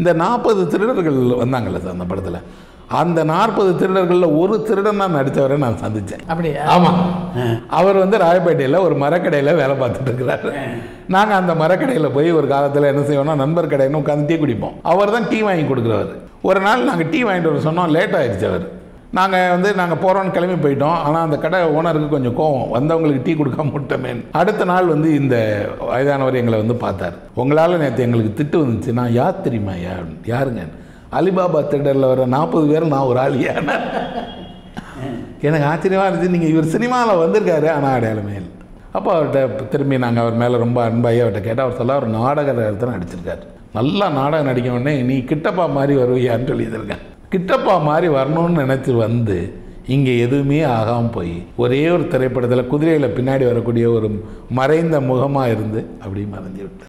இந்த நாற்பது திருடர்கள் வந்தாங்கல்ல சார் அந்த படத்தில் அந்த நாற்பது திருடர்களில் ஒரு திருடன் தான் நடித்தவரை நான் சந்தித்தேன் அப்படியா ஆமாம் அவர் வந்து ராயப்பேட்டையில் ஒரு மரக்கடையில் வேலை பார்த்துட்டு இருக்கிறாரு நாங்கள் அந்த மரக்கடையில் போய் ஒரு காலத்தில் என்ன செய்வோம்னா நண்பர் கடைன்னு உட்காந்து டீ குடிப்போம் அவர் தான் டீ வாங்கி கொடுக்குறவர் ஒரு நாள் நாங்கள் டீ வாங்கிட்டு வர சொன்னோம் லேட் ஆயிடுச்சு அவர் நாங்கள் வந்து நாங்கள் போகிறோன்னு கிளம்பி போயிட்டோம் ஆனால் அந்த கடை ஓனருக்கு கொஞ்சம் கோவம் வந்தவங்களுக்கு டீ கொடுக்காம விட்டமேன் அடுத்த நாள் வந்து இந்த வயதானவர் எங்களை வந்து பார்த்தார் உங்களால் நேற்று எங்களுக்கு திட்டு வந்துச்சு நான் யார் தெரியுமா யார் யாருங்க அலிபாபா திடலில் வர நாற்பது பேர் நான் ஒரு ஆளியான எனக்கு ஆச்சரியமாக இருந்துச்சு நீங்கள் இவர் சினிமாவில் வந்திருக்காரு ஆனால் அடையாளமே இல்லை அப்போ அவர்கிட்ட திரும்பி நாங்கள் அவர் மேலே ரொம்ப அன்பாகி அவர்கிட்ட கேட்டால் அவர் சொல்ல அவர் நாடக தான் நடிச்சிருக்காரு நல்லா நாடகம் நடிக்க உடனே நீ கிட்டப்பா மாதிரி வருவியான்னு சொல்லியிருக்கேன் கிட்டப்பா மாதிரி வரணும்னு நினச்சி வந்து இங்கே எதுவுமே ஆகாமல் போய் ஒரே ஒரு திரைப்படத்தில் குதிரையில் பின்னாடி வரக்கூடிய ஒரு மறைந்த முகமாக இருந்து அப்படியே மறைஞ்சு விட்டார்